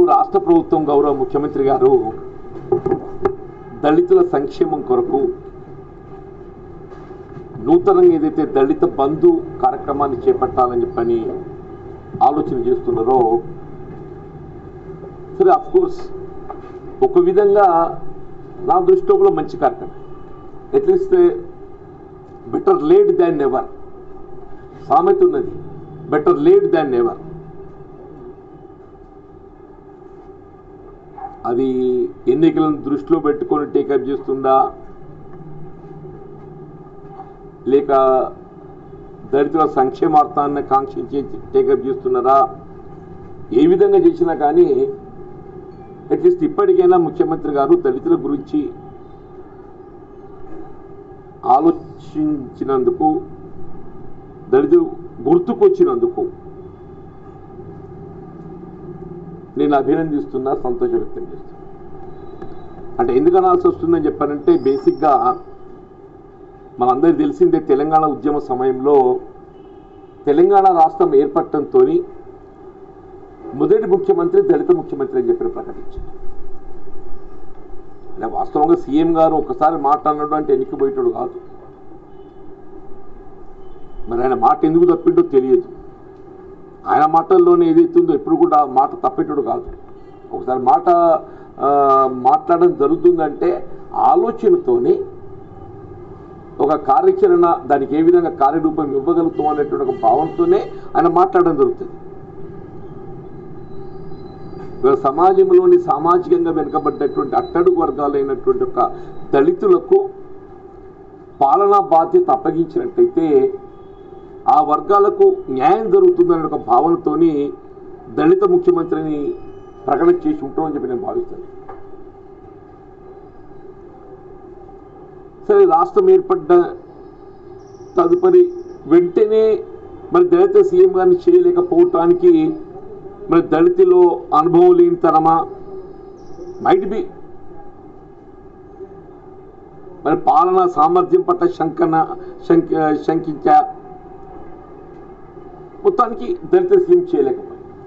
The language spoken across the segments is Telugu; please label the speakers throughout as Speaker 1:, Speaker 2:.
Speaker 1: రాష్ట్ర ప్రభుత్వం గౌరవ ముఖ్యమంత్రి గారు దళితుల సంక్షేమం కొరకు నూతనంగా ఏదైతే దళిత బంధు కార్యక్రమాన్ని చేపట్టాలని చెప్పని ఆలోచన చేస్తున్నారో సరే అఫ్ కోర్స్ ఒక విధంగా నా దృష్టిలో కూడా మంచి కార్యక్రమం at least better late than never సామెత ఉన్నది బెటర్ లేట్ దాన్ నెవర్ అది ఎన్నికలను దృష్టిలో పెట్టుకొని టేకప్ చేస్తుందా లేక దళితుల సంక్షేమార్థాన్ని కాంక్షించి టేకప్ చేస్తున్నారా ఏ విధంగా చేసినా కానీ అట్లీస్ట్ ఇప్పటికైనా ముఖ్యమంత్రి గారు దళితుల గురించి ఆలోచించినందుకు దళితులు గుర్తుకొచ్చినందుకు నేను అభినందిస్తున్నా సంతోషం వ్యక్తం చేస్తున్నా అంటే ఎందుకు అనాల్సి వస్తుందని చెప్పానంటే బేసిక్గా మనందరికీ తెలిసిందే తెలంగాణ ఉద్యమ సమయంలో తెలంగాణ రాష్ట్రం ఏర్పడటంతో మొదటి ముఖ్యమంత్రి దళిత ముఖ్యమంత్రి అని చెప్పి ప్రకటించారు అంటే వాస్తవంగా సీఎం గారు ఒకసారి మాట్లాడినాడు అంటే ఎన్నికపోయేటాడు కాదు మరి ఆయన మాట ఎందుకు తప్పిండో తెలియదు ఆయన మాటల్లోనే ఏదైతుందో ఎప్పుడు కూడా ఆ మాట తప్పేటోడు కాదు ఒకసారి మాట ఆ, మాట్లాడడం జరుగుతుందంటే ఆలోచనతోని ఒక కార్యాచరణ దానికి ఏ విధంగా కార్యరూపం ఇవ్వగలుగుతాం అనేటువంటి ఒక భావంతోనే ఆయన మాట్లాడడం జరుగుతుంది ఇవాళ సమాజంలోని సామాజికంగా వెనుకబడ్డటువంటి అట్టడుగు వర్గాలైనటువంటి ఒక దళితులకు పాలనా బాధ్యత అప్పగించినట్టయితే ఆ వర్గాలకు న్యాయం జరుగుతుందనే ఒక భావనతోని దళిత ముఖ్యమంత్రిని ప్రకటన చేసి ఉంటామని చెప్పి నేను భావిస్తాను సరే రాష్ట్రం ఏర్పడ్డ తదుపరి వెంటనే మరి దళిత సీఎం గారిని చేయలేకపోవటానికి మరి దళితులో అనుభవం లేనితనమా మైట్ బి మరి పాలనా సామర్థ్యం పట్ల శంకన శంక శంకించా మొత్తానికి దళిత సీఎం చేయలేకపోయింది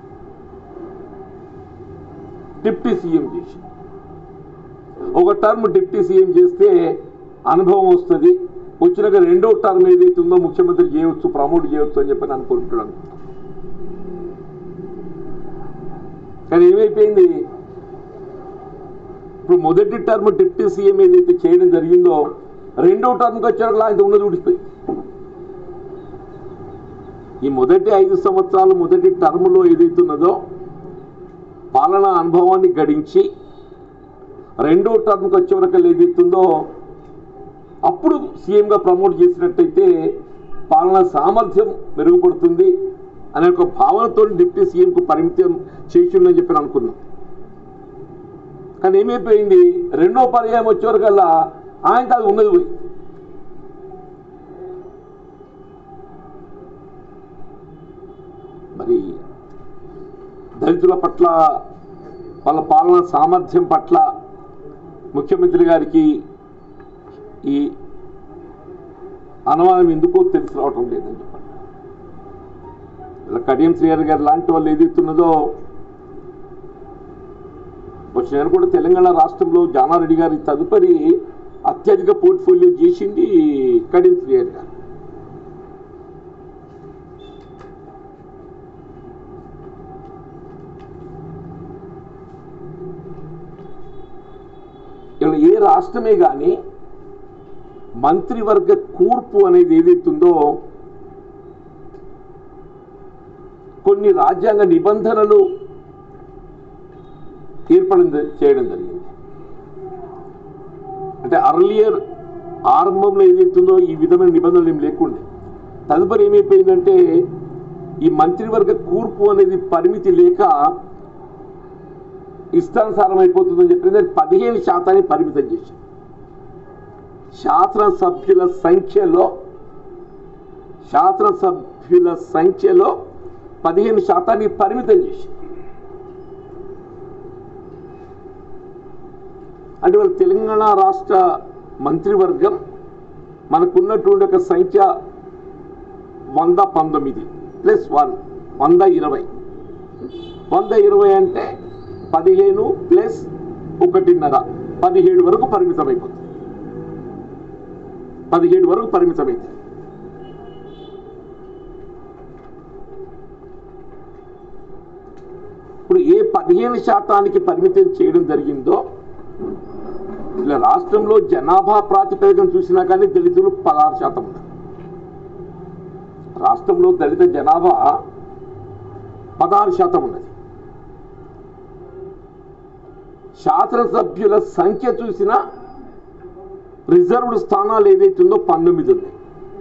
Speaker 1: డిప్టీ సీఎం చేసి ఒక టర్మ్ డిప్టీ సీఎం చేస్తే అనుభవం వస్తుంది వచ్చినాక రెండో టర్మ్ ఏదైతే ఉందో ముఖ్యమంత్రి చేయవచ్చు ప్రమోట్ చేయవచ్చు అని చెప్పి అనుకుంటున్నాను కానీ ఏమైపోయింది ఇప్పుడు మొదటి టర్మ్ డిప్టీ సీఎం ఏదైతే చేయడం జరిగిందో రెండో టర్మ్కి వచ్చాక ఆయన ఉన్నది ఊడిపోయింది ఈ మొదటి ఐదు సంవత్సరాలు మొదటి టర్మ్లో ఏదైతున్నదో పాలనా అనుభవాన్ని గడించి రెండో టర్మ్కి వచ్చే వరకు ఏదైతుందో అప్పుడు సీఎంగా ప్రమోట్ చేసినట్టయితే పాలనా సామర్థ్యం మెరుగుపడుతుంది అనే ఒక భావనతో డిప్యూటీ సీఎంకు పరిమితం చేసిందని చెప్పి నేను అనుకున్నాం కానీ ఏమైపోయింది రెండో పర్యాయం వచ్చేవరకల్లా ఆయనకు అది ఉన్నది పోయి మరి దళితుల పట్ల వాళ్ళ పాలన సామర్థ్యం పట్ల ముఖ్యమంత్రి గారికి ఈ అనుమానం ఎందుకో తెలిసి రావటం లేదని చెప్పండి ఇలా కడియం శ్రీహరి గారు లాంటి వాళ్ళు ఏదైతున్నదో వచ్చి నేను కూడా తెలంగాణ రాష్ట్రంలో జానారెడ్డి గారి తదుపరి అత్యధిక పోర్ట్ఫోలియో చేసింది కడియం శ్రీహరి గారు ఇలా ఏ రాష్ట్రమే కానీ మంత్రివర్గ కూర్పు అనేది ఏదైతుందో కొన్ని రాజ్యాంగ నిబంధనలు ఏర్పడం జ- చేయడం జరిగింది అంటే అర్లియర్ ఆరంభంలో ఏదైతుందో ఈ విధమైన నిబంధనలు ఏం లేకుండే తదుపరి ఏమైపోయిందంటే ఈ మంత్రివర్గ కూర్పు అనేది పరిమితి లేక ఇష్టానుసారం అయిపోతుందని చెప్పింది పదిహేను శాతాన్ని పరిమితం చేశారు శాసనసభ్యుల సంఖ్యలో శాసనసభ్యుల సంఖ్యలో పదిహేను శాతాన్ని పరిమితం చేశారు అంటే వాళ్ళ తెలంగాణ రాష్ట్ర మంత్రివర్గం మనకున్నటువంటి ఒక సంఖ్య వంద పంతొమ్మిది ప్లస్ వన్ వంద ఇరవై వంద ఇరవై అంటే పదిహేను ప్లస్ ఒకటిన్నర పదిహేడు వరకు పరిమితం అయిపోతుంది పదిహేడు వరకు పరిమితమైంది ఇప్పుడు ఏ పదిహేను శాతానికి పరిమితం చేయడం జరిగిందో ఇలా రాష్ట్రంలో జనాభా ప్రాతిపదికన చూసినా కానీ దళితులు పదహారు శాతం ఉన్నారు రాష్ట్రంలో దళిత జనాభా పదహారు శాతం ఉన్నది శాసనసభ్యుల సంఖ్య చూసినా రిజర్వ్డ్ స్థానాలు ఏదైతుందో పంతొమ్మిది ఉన్నాయి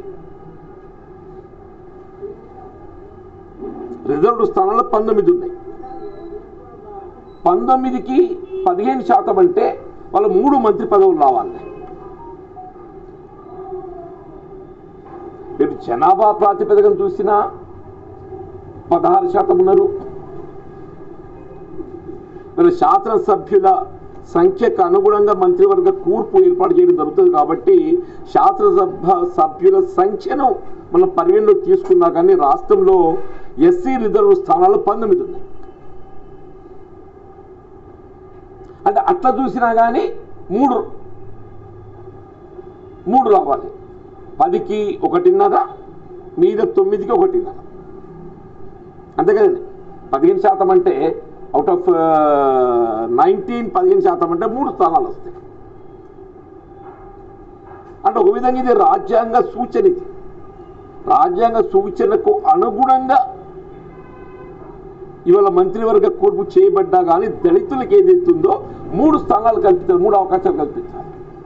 Speaker 1: రిజర్వ్డ్ స్థానాలు పంతొమ్మిది ఉన్నాయి పంతొమ్మిదికి పదిహేను శాతం అంటే వాళ్ళ మూడు మంత్రి పదవులు రావాలి మీరు జనాభా ప్రాతిపదికన చూసినా పదహారు శాతం ఉన్నారు మరి శాసనసభ్యుల సంఖ్యకు అనుగుణంగా మంత్రివర్గ కూర్పు ఏర్పాటు చేయడం జరుగుతుంది కాబట్టి శాసనసభ సభ్యుల సంఖ్యను మనం పరిగణలోకి తీసుకున్నా కానీ రాష్ట్రంలో ఎస్సీ రిజర్వ్ స్థానాలు పంతొమ్మిది ఉన్నాయి అంటే అట్లా చూసినా కానీ మూడు మూడు రావాలి పదికి ఒకటిన్నర మీద తొమ్మిదికి ఒకటిన్నర అంతే కదండి పదిహేను శాతం అంటే అవుట్ ఆఫ్ నైన్టీన్ పదిహేను శాతం అంటే మూడు స్థానాలు వస్తాయి అంటే ఒక విధంగా ఇది రాజ్యాంగ సూచన ఇది రాజ్యాంగ సూచనకు అనుగుణంగా ఇవాళ మంత్రివర్గ కూర్పు చేయబడ్డా కానీ దళితులకు ఏదైతుందో మూడు స్థానాలు కల్పించాలి మూడు అవకాశాలు కల్పించాలి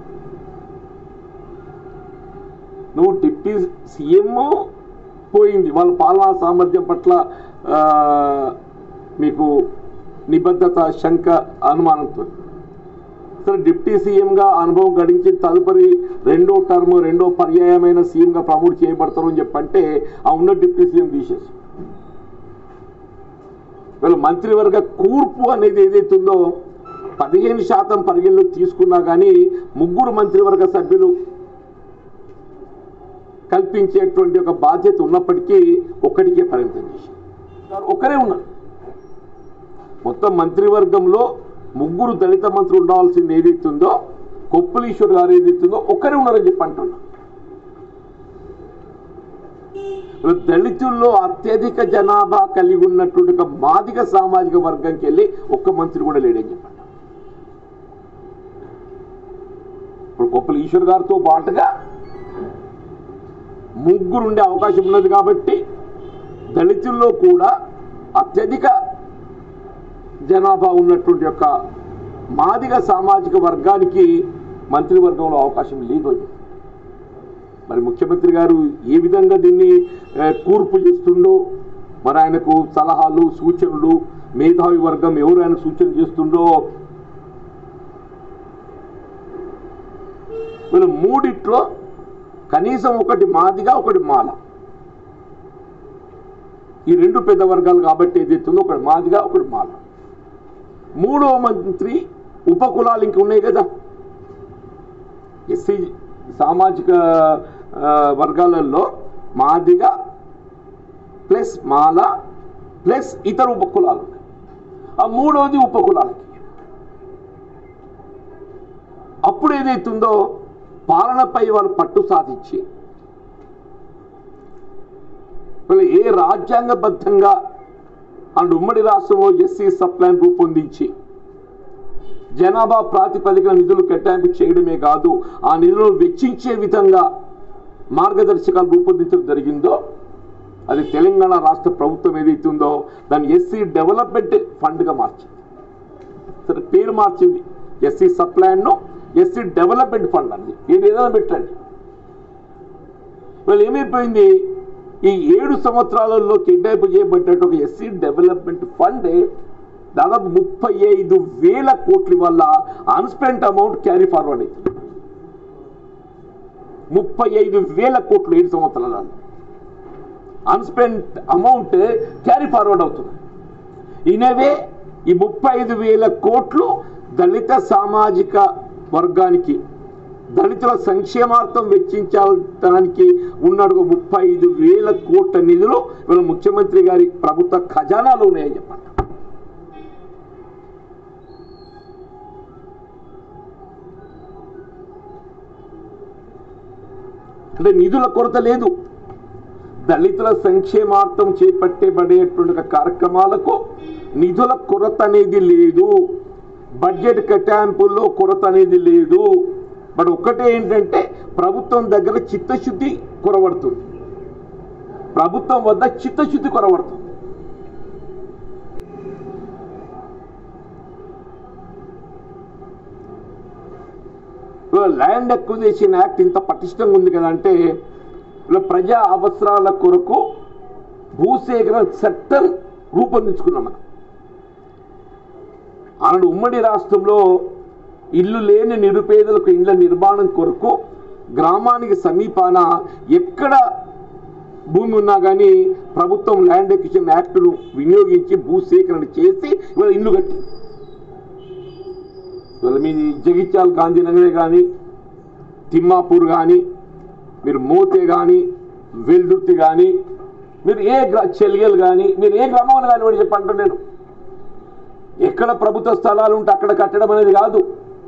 Speaker 1: నువ్వు డిప్టీ సీఎం పోయింది వాళ్ళ పాలనా సామర్థ్యం పట్ల ఆ, మీకు నిబద్ధత శంక అనుమానంతో సరే డిప్టీ సీఎంగా అనుభవం గడించి తదుపరి రెండో టర్మ్ రెండో పర్యాయమైన సీఎంగా ప్రమోట్ చేయబడతారు అని చెప్పంటే ఆ ఉన్న డిప్టీ సీఎం తీసేసి వీళ్ళ మంత్రివర్గ కూర్పు అనేది ఏదైతుందో పదిహేను శాతం పరిగణలోకి తీసుకున్నా కానీ ముగ్గురు మంత్రివర్గ సభ్యులు కల్పించేటువంటి ఒక బాధ్యత ఉన్నప్పటికీ ఒక్కటికే పరిమితం చేశారు ఒక్కరే ఉన్నారు మొత్తం మంత్రివర్గంలో ముగ్గురు దళిత మంత్రులు ఉండాల్సింది ఏదైతుందో కొప్పులీశ్వర్ గారు ఏదైతుందో ఒక్కరే ఉన్నారని చెప్పి అంటున్నా దళితుల్లో అత్యధిక జనాభా కలిగి ఉన్నటువంటి ఒక మాదిగ సామాజిక వర్గంకి వెళ్ళి ఒక్క మంత్రి కూడా లేడని చెప్పండి ఇప్పుడు కొప్పల ఈశ్వర్ గారితో పాటుగా ముగ్గురు ఉండే అవకాశం ఉన్నది కాబట్టి దళితుల్లో కూడా అత్యధిక జనాభా ఉన్నటువంటి యొక్క మాదిగ సామాజిక వర్గానికి మంత్రివర్గంలో అవకాశం లేదు అని చెప్పి. మరి ముఖ్యమంత్రి గారు ఏ విధంగా దీన్ని ఆ, కూర్పు చేస్తుండో మరి ఆయనకు సలహాలు సూచనలు మేధావి వర్గం ఎవరు ఆయన సూచన చేస్తుండో వీళ్ళు మూడిట్లో కనీసం ఒకటి మాదిగా ఒకటి మాల ఈ రెండు పెద్ద వర్గాలు కాబట్టి ఏదైతుందో ఒకటి మాదిగా ఒకటి మాల మూడవ మంత్రి ఉపకులాలు ఇంక ఉన్నాయి కదా ఎస్సీ సామాజిక ఆ, వర్గాలలో మాదిగా ప్లస్ మాల ప్లస్ ఇతర ఉపకులాలు ఉన్నాయి ఆ మూడవది ఉపకులాలకి అప్పుడు ఏదైతుందో పాలనపై వాళ్ళు పట్టు సాధించి వీళ్ళు ఏ రాజ్యాంగబద్ధంగా అండ్ ఉమ్మడి రాష్ట్రంలో ఎస్సీ సప్లాన్ రూపొందించి జనాభా ప్రాతిపదికన నిధులు కేటాయింపు చేయడమే కాదు ఆ నిధులను వెచ్చించే విధంగా మార్గదర్శకాలు రూపొందించడం జరిగిందో అది తెలంగాణ రాష్ట్ర ప్రభుత్వం ఏదైతే ఉందో దాన్ని ఎస్సీ డెవలప్మెంట్ ఫండ్గా మార్చింది సరే పేరు మార్చింది ఎస్సీ సప్లాన్ను ఎస్సీ డెవలప్మెంట్ ఫండ్ అండి ఇది ఏదైనా పెట్టండి వాళ్ళు ఏమైపోయింది ఈ ఏడు సంవత్సరాలలో కేటాయింపు చేయబడ్డట్టు ఒక ఎస్సీ డెవలప్మెంట్ ఫండ్ దాదాపు ముప్పై ఐదు వేల కోట్ల వల్ల అన్స్పెంట్ అమౌంట్ క్యారీ ఫార్వర్డ్ అవుతుంది ముప్పై ఐదు వేల కోట్లు ఏడు సంవత్సరాలలో అన్స్పెంట్ అమౌంట్ క్యారీ ఫార్వర్డ్ అవుతుంది ఇనవే ఈ ముప్పై ఐదు వేల కోట్లు దళిత సామాజిక వర్గానికి దళితుల సంక్షేమార్థం వెచ్చించడానికి ఉన్నాడు ముప్పై ఐదు వేల కోట్ల నిధులు వీళ్ళ ముఖ్యమంత్రి గారి ప్రభుత్వ ఖజానాలో ఉన్నాయని చెప్పండి అంటే నిధుల కొరత లేదు దళితుల సంక్షేమార్థం చేపట్టబడేటువంటి ఒక కార్యక్రమాలకు నిధుల కొరత అనేది లేదు బడ్జెట్ కేటాయింపుల్లో కొరత అనేది లేదు బట్ ఒక్కటే ఏంటంటే ప్రభుత్వం దగ్గర చిత్తశుద్ధి కొరబడుతుంది ప్రభుత్వం వద్ద చిత్తశుద్ధి కొరబడుతుంది ల్యాండ్ అక్విజిషన్ యాక్ట్ ఇంత పటిష్టంగా ఉంది కదా అంటే ఇలా ప్రజా అవసరాల కొరకు భూసేకరణ చట్టం రూపొందించుకున్నాం మనం ఆనాడు ఉమ్మడి రాష్ట్రంలో ఇల్లు లేని నిరుపేదలకు ఇళ్ల నిర్మాణం కొరకు గ్రామానికి సమీపాన ఎక్కడ భూమి ఉన్నా కానీ ప్రభుత్వం ల్యాండ్ ఎక్విజిషన్ యాక్ట్ను వినియోగించి భూసేకరణ చేసి ఇవాళ ఇల్లు కట్టి ఇవాళ మీ జగిత్యాల గాంధీనగరే కానీ తిమ్మాపూర్ కానీ మీరు మోతే కానీ వెల్దుర్తి కానీ మీరు ఏ గ్రా చెలియలు కానీ మీరు ఏ గ్రామం కానివ్వండి చెప్పంటాను నేను ఎక్కడ ప్రభుత్వ స్థలాలు ఉంటే అక్కడ కట్టడం అనేది కాదు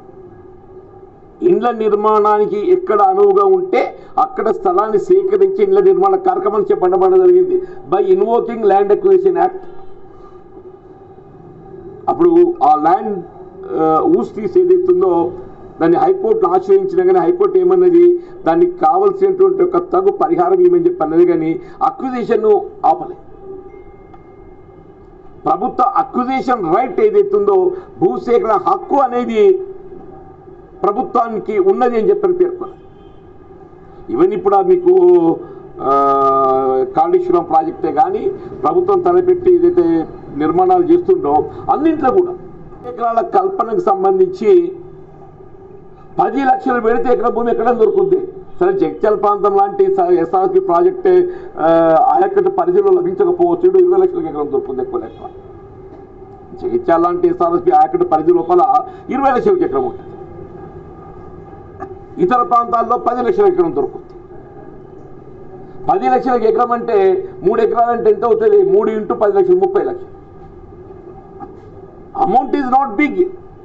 Speaker 1: ఇండ్ల నిర్మాణానికి ఎక్కడ అనువుగా ఉంటే అక్కడ స్థలాన్ని సేకరించి ఇండ్ల నిర్మాణ కార్యక్రమం చేపట్టబడడం జరిగింది by invoking land acquisition act అప్పుడు ఆ ల్యాండ్ ఊస్ తీసి ఏదైతుందో దాన్ని హైకోర్టును ఆశ్రయించినా కానీ హైకోర్టు ఏమన్నది దానికి కావలసినటువంటి ఒక తగు పరిహారం ఏమని చెప్పి అన్నది కానీ అక్విజిషన్ను ఆపలే ప్రభుత్వ అక్విజిషన్ రైట్ ఏదైతుందో భూసేకరణ హక్కు అనేది ప్రభుత్వానికి ఉన్నది అని చెప్పని పేర్కొన్నది ఈవెన్ ఇప్పుడు ఆ మీకు ఆ, కాళేశ్వరం ప్రాజెక్టే కానీ ప్రభుత్వం తలపెట్టి ఏదైతే నిర్మాణాలు చేస్తుందో అన్నింట్లో కూడా ఎకరాల కల్పనకు సంబంధించి పది లక్షలు పెడితే ఎకరం భూమి ఎక్కడ దొరుకుద్ది సరే జగిత్యాల ప్రాంతం లాంటి ఎస్ఆర్పి ప్రాజెక్టే ఆ, ఆయకట్టు పరిధిలో లభించకపోవచ్చు ఇప్పుడు ఇరవై లక్షలకు ఎకరం దొరుకుతుంది ఎక్కువ లెక్క జగిత్యాల లాంటి ఎస్ఆర్ఎస్పి ఆయకట్టు పరిధి లోపల ఇరవై లక్షలకు ఎకరం ఉంటుంది ఇతర ప్రాంతాల్లో పది లక్షల ఎకరం దొరుకుతుంది పది లక్షలకు ఎకరం అంటే మూడు ఎకరాలు అంటే ఎంత అవుతుంది మూడు ఇంటూ పది లక్షలు ముప్పై లక్షలు అమౌంట్ ఈజ్ నాట్ బిగ్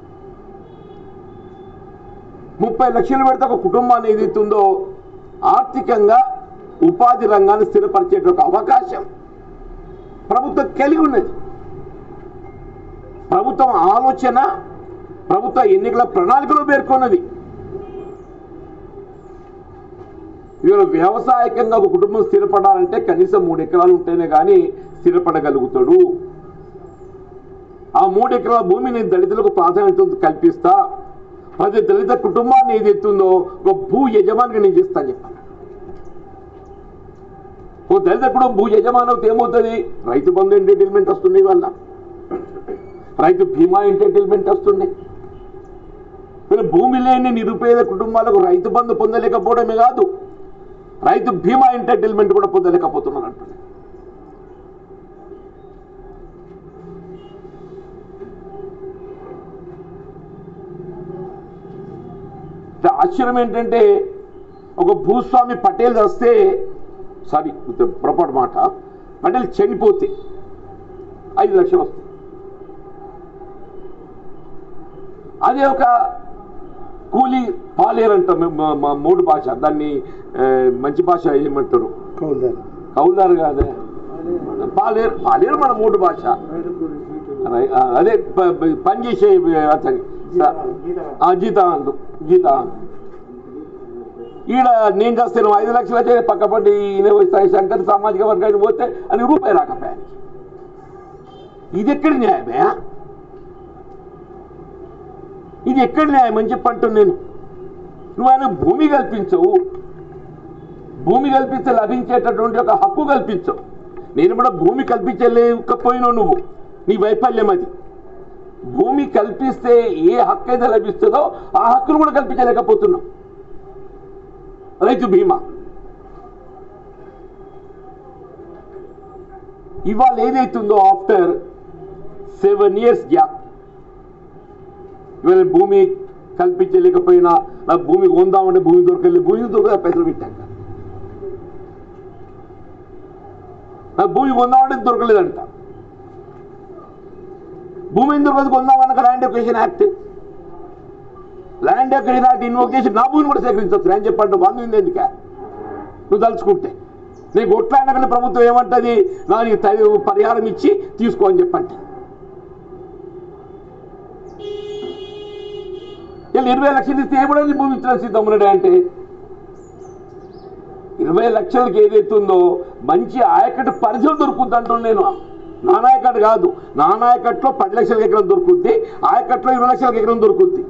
Speaker 1: ముప్పై లక్షలు పెడితే ఒక కుటుంబాన్ని ఏదైతుందో ఆర్థికంగా ఉపాధి రంగాన్ని స్థిరపరిచేట ఒక అవకాశం ప్రభుత్వం కలిగి ఉన్నది ప్రభుత్వం ఆలోచన ప్రభుత్వ ఎన్నికల ప్రణాళికలో పేర్కొన్నది ఇవాళ వ్యవసాయకంగా ఒక కుటుంబం స్థిరపడాలంటే కనీసం మూడు ఎకరాలు ఉంటేనే కానీ స్థిరపడగలుగుతాడు ఆ మూడు ఎకరాల భూమిని దళితులకు ప్రాధాన్యత కల్పిస్తా ప్రతి దళిత కుటుంబాన్ని ఏది ఎత్తుందో ఒక భూ యజమానికి నేను చేస్తాను చెప్పాను ఓ దళిత కుటుంబం భూ యజమానవుతే ఏమవుతుంది రైతు బంధు ఎంటర్టైన్మెంట్ వస్తుంది వల్ల రైతు బీమా ఎంటర్టైన్మెంట్ వస్తుంది వీళ్ళు భూమి లేని నిరుపేద కుటుంబాలకు రైతు బంధు పొందలేకపోవడమే కాదు రైతు బీమా ఎంటర్టైన్మెంట్ కూడా పొందలేకపోతున్నారు అంటుంది అంటే ఆశ్చర్యం ఏంటంటే ఒక భూస్వామి పటేల్ వస్తే సారీ పొరపాటు మాట పటేల్ చనిపోతే ఐదు లక్షలు వస్తాయి అదే ఒక కూలీ పాలేరు అంటాం మేము మా- మా మూడు భాష దాన్ని ఆ, మంచి భాష ఏమంటారు
Speaker 2: కౌల్దార్
Speaker 1: కౌలుదారు కాదే పాలేరు పాలేరు మన మూడు భాష అదే, ఆ, అదే ప- ప- పనిచేసే అతని స- ఆ, జీతాండు జీతాండు ఈడ నేను చేస్తాను ఐదు లక్షలు అయితే పక్కపడి ఈయన వస్తాయి శంకర్ సామాజిక వర్గానికి పోతే అని రూపాయి రాకపోయా ఇది ఎక్కడి న్యాయమే ఇది ఎక్కడి న్యాయం అని చెప్పి అంటున్నాను నేను నువ్వు ఆయన భూమి కల్పించవు భూమి కల్పిస్తే లభించేటటువంటి ఒక హక్కు కల్పించవు నేను కూడా భూమి కల్పించలేకపోయినావు నువ్వు నీ వైఫల్యం అది భూమి కల్పిస్తే ఏ హక్కు అయితే లభిస్తుందో ఆ హక్కును కూడా కల్పించలేకపోతున్నావు రైతు బీమా ఇవాళ ఏదైతుందో ఆఫ్టర్ సెవెన్ ఇయర్స్ గ్యాప్ ఇవాళ భూమి కల్పించలేకపోయినా నాకు భూమి కొందామంటే భూమి దొరకలేదు భూమి దొరకదా పైసలు పెట్టాక నాకు భూమి కొందామంటే దొరకలేదంట భూమి ఎందుకు దొరకదు కొందామన్నాక land acquisition act land acquisition act invoke చేసి నా భూమిని కూడా సేకరించవచ్చు నేను చెప్పండి వంద ఉంది ఎందుక నువ్వు తలుచుకుంటే నీకు కొట్లాడినా కానీ ప్రభుత్వం ఏమంటది దానికి తగి పరిహారం ఇచ్చి తీసుకో అని చెప్పంటే వీళ్ళు ఇరవై లక్షలు ఇస్తే ఏమడని భూమించిన సిద్ధమున్నాడు అంటే ఇరవై లక్షలకి ఏదైతుందో మంచి ఆయకట్టు పరిధిలో దొరుకుద్ది అంటున్నాను నేను నానాయకట్టు కాదు నానాయకట్లో పది లక్షలకు ఎకరం దొరుకుద్ది ఆయకట్లో ఇరవై లక్షలకు ఎకరం దొరుకుద్ది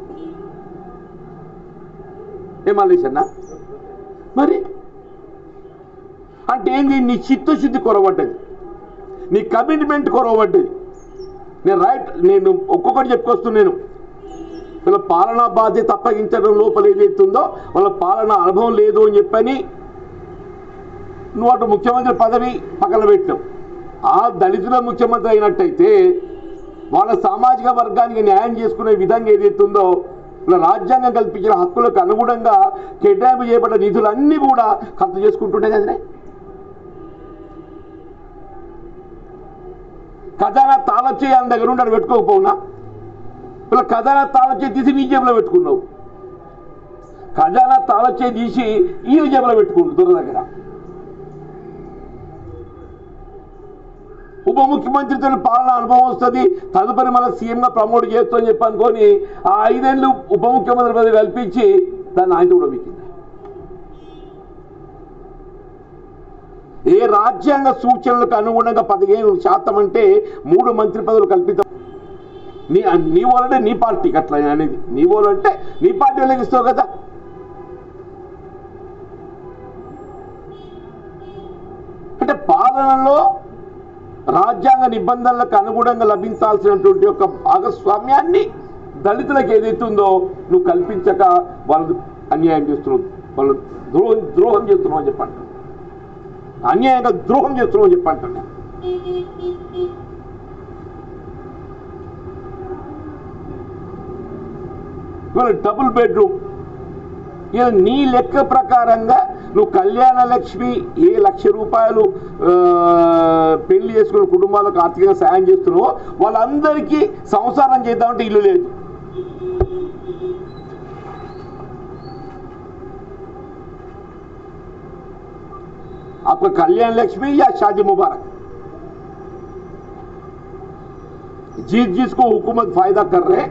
Speaker 1: ఏం మల్లేశన్న మరి అంటే ఏంది నీ చిత్తశుద్ధి కొరబడ్డది నీ కమిట్మెంట్ కొరబడ్డది నేను రైట్ నేను ఒక్కొక్కటి చెప్పుకొస్తున్నాను వీళ్ళ పాలనా బాధ్యత అప్పగించడం లోపల ఏదైతుందో వాళ్ళ పాలనా అనుభవం లేదు అని చెప్పని నువ్వు అటు ముఖ్యమంత్రి పదవి పక్కన పెట్టావు ఆ దళితుల ముఖ్యమంత్రి అయినట్టయితే వాళ్ళ సామాజిక వర్గానికి న్యాయం చేసుకునే విధంగా ఏదైతుందో ఇలా రాజ్యాంగం కల్పించిన హక్కులకు అనుగుణంగా కేటాయింపు చేయబడ్డ నిధులన్నీ కూడా ఖర్చు చేసుకుంటుండే కదనే ఖజానా తాళం చేయి ఆయన దగ్గర ఉండి పెట్టుకోకపోవునా ఇలా ఖజానా తాళం చేయి తీసి నీ జేబులో పెట్టుకున్నావు ఖజానా తాళం చేయి తీసి ఈయన జేబులో పెట్టుకుంటు దొర దగ్గర ఉప ముఖ్యమంత్రితో పాలన అనుభవం వస్తుంది తదుపరి మళ్ళీ సీఎంగా ప్రమోట్ చేస్తూ అని చెప్పి అనుకొని ఆ ఐదేళ్ళు ఉప ముఖ్యమంత్రి పదవి కల్పించి దాన్ని ఆయన కూడా మిక్కింది ఏ రాజ్యాంగ సూచనలకు అనుగుణంగా పదిహేను శాతం అంటే మూడు మంత్రి పదవులు కల్పితం నీ నీ వాళ్ళంటే నీ పార్టీకి అట్లా అనేది నీ వాళ్ళు అంటే నీ పార్టీ వాళ్ళకి ఇస్తావు కదా అంటే పాలనలో రాజ్యాంగ నిబంధనలకు అనుగుణంగా లభించాల్సినటువంటి ఒక భాగస్వామ్యాన్ని దళితులకు ఏదైతే ఉందో నువ్వు కల్పించక వాళ్ళు అన్యాయం చేస్తున్నావు వాళ్ళు ద్రోహం ద్రోహం చేస్తున్నావు అని చెప్పంట అన్యాయంగా ద్రోహం చేస్తున్నావు అని చెప్పంట ఇవాళ డబుల్ బెడ్రూమ్ ఇక నీ లెక్క ప్రకారంగా నువ్వు కళ్యాణ లక్ష్మి ఏ లక్ష రూపాయలు ఆ, పెళ్లి చేసుకున్న కుటుంబాలకు ఆర్థికంగా సాయం చేస్తున్నావో వాళ్ళందరికీ సంసారం చేద్దామంటే ఇల్లు లేదు आपका कल्याण लक्ष्मी या शादी मुबारक जिस जिसको हुकूमत फायदा कर रहे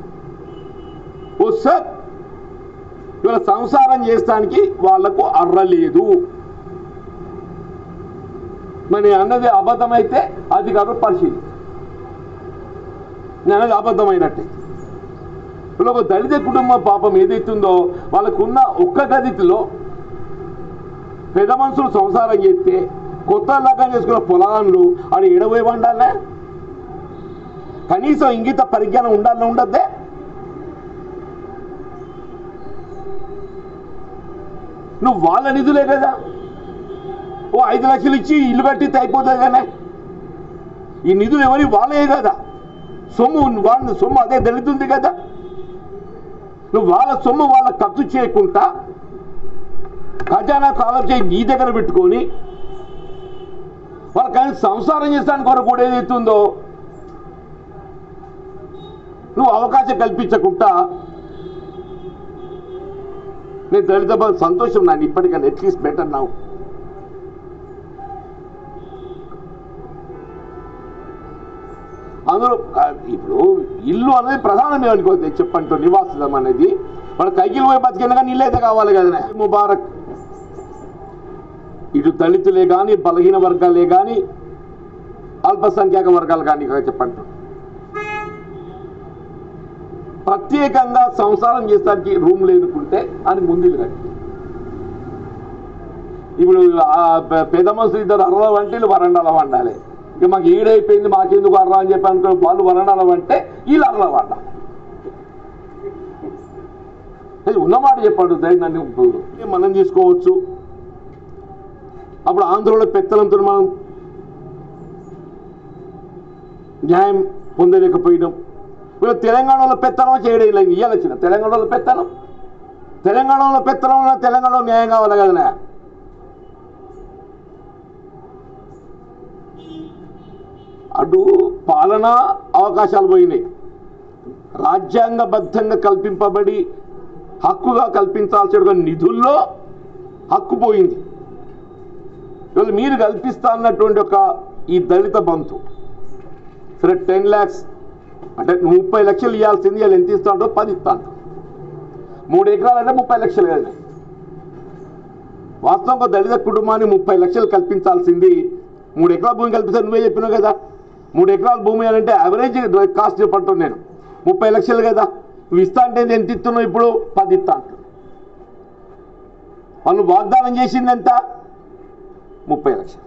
Speaker 1: वो सब ఇవాళ సంసారం చేస్తానికి వాళ్లకు అర్ర లేదు మరి అన్నది అబద్ధమైతే అధికారులు పరిశీలి నేను అన్నది అబద్ధమైనట్టే ఇప్పుడు ఒక దళిత కుటుంబం పాపం ఏదైతుందో వాళ్ళకున్న ఒక్క గదిలో పెద్ద మనుషులు సంసారం చేస్తే కొత్త లగ్గం చేసుకున్న పొలాలు అది ఎడబోయి వండాలే కనీసం ఇంగిత పరిజ్ఞానం ఉండాలని ఉండద్దే నువ్వు వాళ్ళ నిధులే కదా ఓ ఐదు లక్షలు ఇచ్చి ఇల్లు కట్టితే అయిపోతుంది కానీ ఈ నిధులు ఎవరి వాళ్ళే కదా సొమ్ము వాళ్ళ సొమ్ము అదే దళితుంది కదా నువ్వు వాళ్ళ సొమ్ము వాళ్ళ ఖర్చు చేయకుండా ఖజానా కాలం చేయి నీ దగ్గర పెట్టుకొని వాళ్ళ కానీ సంసారం చేస్తానికి కొరకు కూడా ఏదైతుందో నువ్వు అవకాశం కల్పించకుండా నేను దళిత బంధు సంతోషం నాన్న ఇప్పటికన్నా అట్లీస్ట్ బెటర్ నావు అందులో ఆ, ఇప్పుడు ఇల్లు అనేది ప్రధానమే అనుకో చెప్పంటూ నివాసం అనేది మన కైకిలు పోయి బతికినా కానీ ఇల్లు అయితే కావాలి కదా ముబారక్ ఇటు దళితులే కానీ బలహీన వర్గాలే కానీ అల్పసంఖ్యాక వర్గాలు కానీ ఇక చెప్పండి ప్రత్యేకంగా సంసారం చేస్తానికి రూమ్ లేనుకుంటే అని ముందు కట్టి ఇప్పుడు ఆ పె- పెద్ద మనుషులు ఇద్దరు అర్ర వంటి వీళ్ళు వరండాల వండాలి ఇక మాకు ఈడైపోయింది మాకెందుకు అర్ర అని చెప్పి అనుకో వాళ్ళు వరండాల వంటే వీళ్ళు అర్ర వండ అది ఉన్నమాట చెప్పాడు దైనాన్ని మనం తీసుకోవచ్చు అప్పుడు ఆంధ్రలో పెత్తనంతో మనం న్యాయం పొందలేకపోయినాం వీళ్ళు తెలంగాణలో పెత్తనం చేయడం లేదు ఇయ్యాలి వచ్చిన తెలంగాణలో పెత్తనం తెలంగాణలో పెత్తనం ఉన్నా తెలంగాణలో న్యాయం కావాలి కదనా అటు పాలనా అవకాశాలు పోయినాయి రాజ్యాంగబద్ధంగా కల్పింపబడి హక్కుగా కల్పించాల్సిన నిధుల్లో హక్కు పోయింది ఇవాళ మీరు కల్పిస్తా అన్నటువంటి ఒక ఈ దళిత బంధు సరే టెన్ ల్యాక్స్ అంటే నువ్వు ముప్పై లక్షలు ఇవ్వాల్సింది వాళ్ళు ఎంత ఇస్తా ఉంటావు పది ఇస్తా అంటావు మూడు ఎకరాలు అంటే ముప్పై లక్షలు కదా వాస్తవంగా దళిత కుటుంబాన్ని ముప్పై లక్షలు కల్పించాల్సింది మూడు ఎకరాల భూమి కల్పిస్తే నువ్వే చెప్పినావు కదా మూడు ఎకరాల భూమి అని అంటే యావరేజ్ కాస్ట్ చెప్పంటాను నేను ముప్పై లక్షలు కదా నువ్వు ఇస్తా అంటే ఎంత ఇస్తున్నావు ఇప్పుడు పది ఇస్తా అంటున్నావు వాళ్ళు వాగ్దానం చేసింది ఎంత ముప్పై లక్షలు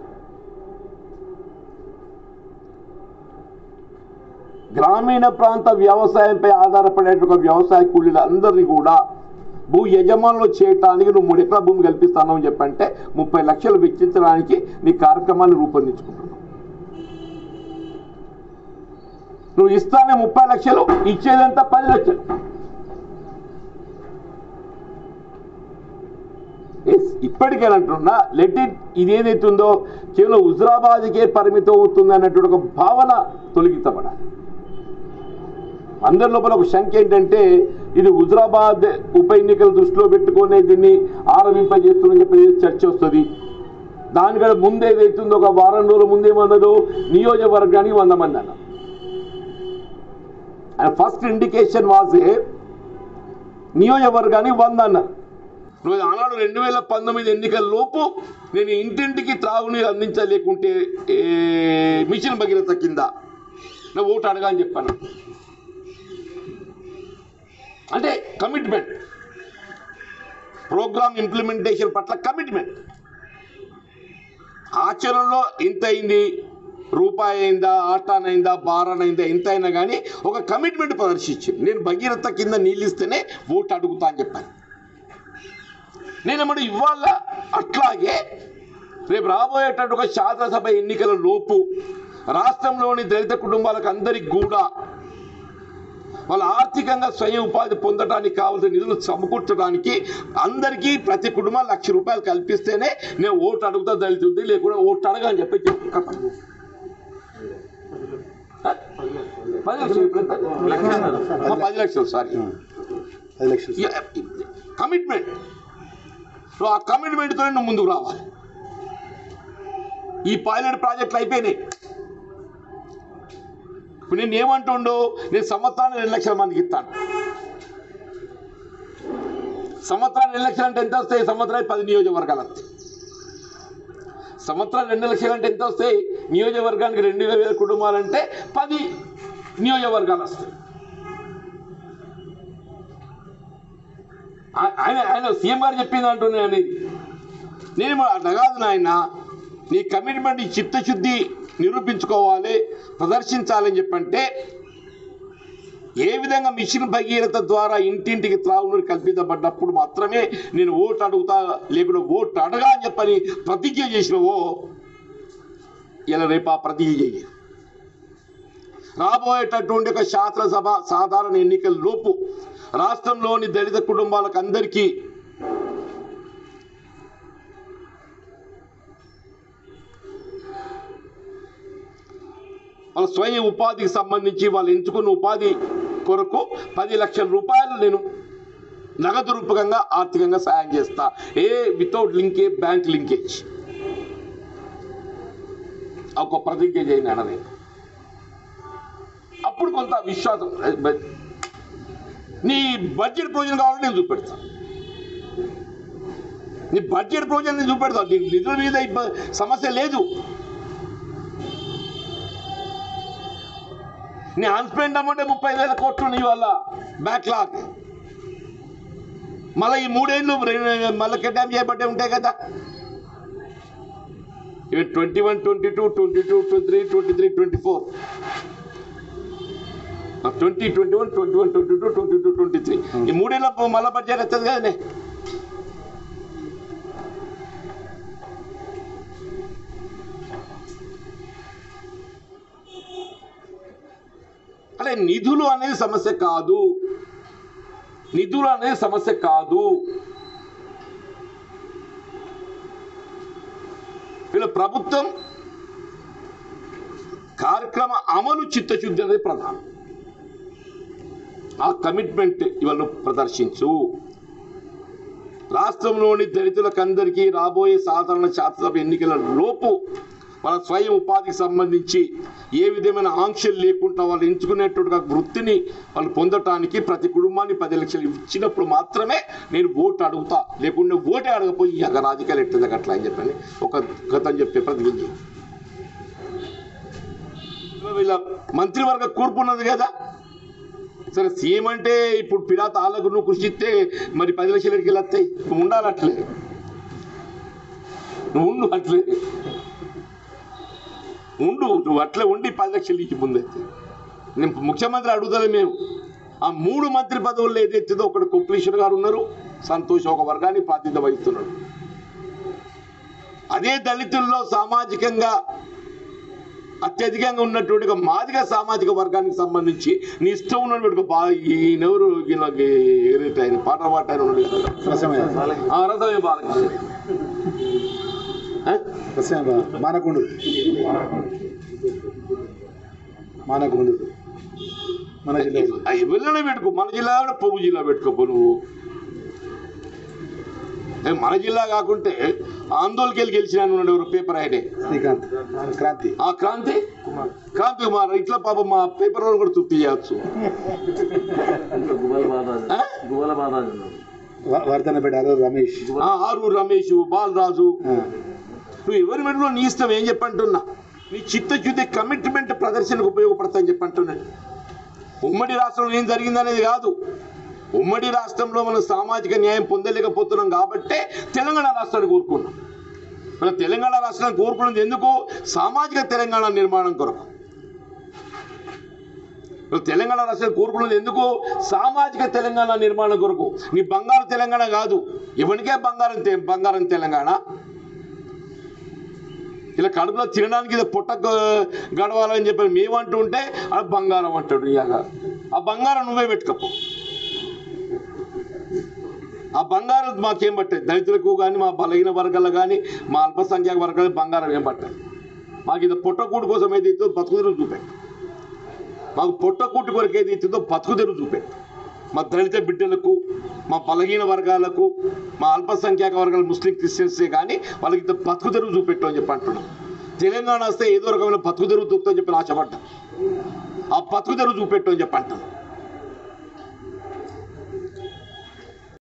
Speaker 1: గ్రామీణ ప్రాంత వ్యవసాయంపై ఆధారపడే ఒక వ్యవసాయ కూలీలందరినీ కూడా భూ యజమానులు చేయటానికి నువ్వు మూడు ఎకరాల భూమి కల్పిస్తాను అని చెప్పంటే ముప్పై లక్షలు వెచ్చించడానికి నీ కార్యక్రమాన్ని రూపొందించుకుంటున్నావు నువ్వు ఇస్తానే ముప్పై లక్షలు ఇచ్చేదంతా పది లక్షలు ఎస్ ఇప్పటికేనంటున్నా లెట్ ఇట్ ఇదేదైతుందో కేవలం హుజరాబాద్కే పరిమితం అవుతుంది అన్నటువంటి ఒక భావన తొలగించబడాలి అందరి లోపల ఒక శంక ఏంటంటే ఇది హుజరాబాద్ ఉప ఎన్నికలు దృష్టిలో పెట్టుకునే దీన్ని ఆరంభింపజేస్తుందని చెప్పి చర్చ వస్తుంది దానికంటే ముందు ఏదైతుందో ఒక వారం రోజుల ముందేమన్నదో నియోజకవర్గానికి వంద మంది అన్నారు అండ్ ఫస్ట్ ఇండికేషన్ వాజ్ నియోజకవర్గానికి వంద అన్నారు నువ్వు ఆనాడు రెండు వేల పంతొమ్మిది ఎన్నికల లోపు నేను ఇంటింటికి త్రాగునీరు అందించలేకుంటే ఏ, మిషన్ భగీరథ కింద నా ఓటు అడగా అని చెప్పాను అంటే కమిట్మెంట్ ప్రోగ్రామ్ ఇంప్లిమెంటేషన్ పట్ల కమిట్మెంట్ ఆచరణలో ఇంత అయింది రూపాయి అయిందా ఆటానైందా బారానైందా ఎంత అయినా కానీ ఒక కమిట్మెంట్ ప్రదర్శించింది నేను భగీరథ కింద నీళ్ళు ఇస్తేనే ఓటు అడుగుతా అని చెప్పాను నేనేమన్నా ఇవాళ అట్లాగే రేపు రాబోయేటట్టు ఒక శాసనసభ ఎన్నికల లోపు రాష్ట్రంలోని దళిత కుటుంబాలకు అందరికి కూడా వాళ్ళ ఆర్థికంగా స్వయం ఉపాధి పొందడానికి కావాల్సిన నిధులు సమకూర్చడానికి అందరికీ ప్రతి కుటుంబం లక్ష రూపాయలు కల్పిస్తేనే నేను ఓటు అడుగుతా దళితుంది లేకుండా ఓటు అడగా అని చెప్పి చెప్పు పది లక్షలు ఇప్పుడు ఎంత? ఆ, పది లక్షలు సారీ
Speaker 2: పది లక్షలు
Speaker 1: కమిట్మెంట్ నువ్వు ఆ కమిట్మెంట్తో నువ్వు ముందుకు రావాలి ఈ పైలట్ ప్రాజెక్టులు అయిపోయినాయి ఇప్పుడు నేను ఏమంటుండో నేను సంవత్సరానికి రెండు లక్షల మందికి ఇస్తాను సంవత్సరానికి రెండు లక్షలు అంటే ఎంత వస్తాయి సంవత్సరానికి పది నియోజకవర్గాలు వస్తాయి సంవత్సరాలు రెండు లక్షలు అంటే ఎంత వస్తాయి నియోజకవర్గానికి రెండు వేల కుటుంబాలంటే పది నియోజకవర్గాలు వస్తాయి ఆ- ఆయన ఆయన సీఎం గారు చెప్పింది అంటున్నాను అనేది నేను అట్లా కాదు నాయన నీ కమిట్మెంట్ ఈ చిత్తశుద్ధి నిరూపించుకోవాలి ప్రదర్శించాలని చెప్పంటే ఏ విధంగా మిషన్ భగీరథ ద్వారా ఇంటింటికి త్రాగునీరు కల్పించబడ్డప్పుడు మాత్రమే నేను ఓటు అడుగుతా లేకుండా ఓటు అడగా అని చెప్పని ప్రతిజ్ఞ చేసినవో ఇలా రేపు ఆ ప్రతిజ్ఞ చెయ్యి రాబోయేటటువంటి ఒక శాసనసభ సాధారణ ఎన్నికల లోపు రాష్ట్రంలోని దళిత కుటుంబాలకు అందరికీ వాళ్ళ స్వయం ఉపాధికి సంబంధించి వాళ్ళు ఎంచుకున్న ఉపాధి కొరకు పది లక్షల రూపాయలు నేను నగదు రూపకంగా ఆర్థికంగా సాయం చేస్తా ఏ వితౌట్ లింకే బ్యాంక్ లింకేజ్ ఒక ప్రతిజ్ఞ చేయండి అన్న నేను అప్పుడు కొంత విశ్వాసం నీ బడ్జెట్ ప్రయోజనం కావాలని నేను చూపెడతా నీ బడ్జెట్ ప్రయోజనం నేను చూపెడతా నీ నిధుల మీద ఇబ్బ- సమస్య లేదు నీ అన్స్పెండ్ అమౌంట్ ముప్పై వేల కోట్లు నీ వల్ల బ్యాక్లాగ్ మళ్ళీ ఈ మూడేళ్ళు రెండు- మళ్ళీ కేటాయింపు చేయబట్టే ఉంటాయి కదా ఇవి twenty one twenty two twenty two twenty three twenty three twenty four twenty twenty one twenty one twenty two twenty two twenty three ఈ మూడేళ్ళ మళ్ళీ బడ్జెట్ వస్తుంది కదనే అంటే నిధులు అనేది సమస్య కాదు నిధులు అనేది సమస్య కాదు వీళ్ళ ప్రభుత్వం కార్యక్రమ అమలు చిత్తశుద్ధి అనేది ప్రధానం ఆ కమిట్మెంట్ ఇవాళ ప్రదర్శించు రాష్ట్రంలోని దళితులకందరికీ రాబోయే సాధారణ శాసనసభ ఎన్నికల లోపు వాళ్ళ స్వయం ఉపాధికి సంబంధించి ఏ విధమైన ఆంక్షలు లేకుండా వాళ్ళు ఎంచుకునేట్టుగా వృత్తిని వాళ్ళు పొందటానికి ప్రతి కుటుంబాన్ని పది లక్షలు ఇచ్చినప్పుడు మాత్రమే నేను ఓటు అడుగుతా లేకుంటే ఓటే అడగపోయి ఇక రాజకీయాలు ఎట్లా అట్లా అని చెప్పని ఒక గతం చెప్పే ప్రతినిధి వీళ్ళ మంత్రివర్గ కూర్పు ఉన్నది కదా సరే సీఎం అంటే ఇప్పుడు పిరాత ఆళ్ళకు నువ్వు కృషి ఇస్తే మరి పది లక్షలకి వెళ్ళొస్తాయి నువ్వు ఉండాలి అట్లే నువ్వు ఉండు అట్లే ఉండు నువ్వు అట్లే ఉండి పది లక్షలు ఇచ్చి ముందైతే నేను ముఖ్యమంత్రి అడుగుతాను మేము ఆ మూడు మంత్రి పదవుల్లో ఏదైతుందో ఒకటి కొప్పలీశ్వర్ గారు ఉన్నారు సంతోష్ ఒక వర్గాన్ని ప్రాతినిధ్యం వహిస్తున్నాడు అదే దళితుల్లో సామాజికంగా అత్యధికంగా ఉన్నటువంటి ఒక మాదిగ సామాజిక వర్గానికి సంబంధించి నీ ఇష్టం ఉన్నటువంటి ఒక బా ఈయనెవరు వీళ్ళకి ఏదైతే ఆయన పాట పాట ఆయన ఉన్నాడు కదా.
Speaker 2: రసమయ్య
Speaker 1: ఆ రథమే బాలకృష్ణ ఆ?
Speaker 2: రసమయ్య మానకుండు మానకుండు మన జిల్లా
Speaker 1: అవి వెళ్ళనే పెట్టుకో మన జిల్లా కూడా పొగు జిల్లా పెట్టుకోపో నువ్వు ఏ, మన జిల్లా కాకుంటే ఆందోళనకి వెళ్ళి గెలిచిన ఉన్నాడు ఎవరు పేపర్ ఆయనే
Speaker 2: శ్రీకాంత్ క్రాంతి
Speaker 1: ఆ క్రాంతి క్రాంతి కుమార్ ఇట్లా పాపం మా పేపర్ వాళ్ళు కూడా తృప్తి చేయొచ్చు
Speaker 3: గుబల బాలాజీ
Speaker 1: ఆ?
Speaker 3: గుబల బాలాజీ
Speaker 2: వ- వర్ధనపేట అరవ రమేష్
Speaker 1: ఆ, ఆరు రమేష్ బాలరాజు
Speaker 2: ఆ,
Speaker 1: నువ్వు ఎవరి మెడలో నీ ఇష్టం ఏం చెప్పంటున్నా నీ చిత్తశుద్ధి కమిట్మెంట్ ప్రదర్శనకు ఉపయోగపడతాయని చెప్పంటున్నాను ఉమ్మడి రాష్ట్రంలో ఏం జరిగిందనేది కాదు ఉమ్మడి రాష్ట్రంలో మనం సామాజిక న్యాయం పొందలేకపోతున్నాం కాబట్టే తెలంగాణ రాష్ట్రాన్ని కోరుకున్నాం మన తెలంగాణ రాష్ట్రాన్ని కోరుకున్నది ఎందుకు సామాజిక తెలంగాణ నిర్మాణం కొరకు నువ్వు తెలంగాణ రాష్ట్రాన్ని కోరుకున్నది ఎందుకు సామాజిక తెలంగాణ నిర్మాణం కొరకు నీ బంగారు తెలంగాణ కాదు ఎవరికే బంగారం తె- బంగారం తెలంగాణ ఇలా కడుపులో తినడానికి ఇది పుట్ట గ- గడవాలని చెప్పి మేమంటూ ఉంటే అది బంగారం అంటాడు ఇలాగా ఆ బంగారం నువ్వే పెట్టుకపో ఆ బంగారం మాకేం పట్టాయి దళితులకు కానీ మా బలహీన వర్గాలకు కానీ మా అల్పసంఖ్యాక వర్గాలకు బంగారం ఏం పట్టాయి మాకు ఇది పుట్టకూటు కోసం ఏదైతే బతుకుదెరువు చూపెట్టు మాకు పుట్టకూటి కొరకు ఏదైతుందో బతుకుదెరువు చూపెట్టు మా దళిత బిడ్డలకు మా బలహీన వర్గాలకు మా అల్పసంఖ్యాక వర్గాల ముస్లిం క్రిస్టియన్సే కానీ వాళ్ళకి ఇంత బతుకుదెరువు చూపెట్టు అని చెప్పి అంటున్నాం తెలంగాణ వస్తే ఏదో రకమైన బతుకుదెరువు దొరుకుతుందని చెప్పి ఆశపడ్డా ఆ బతుకుదెరువు చూపెట్టు అని చెప్పి అంటున్నాం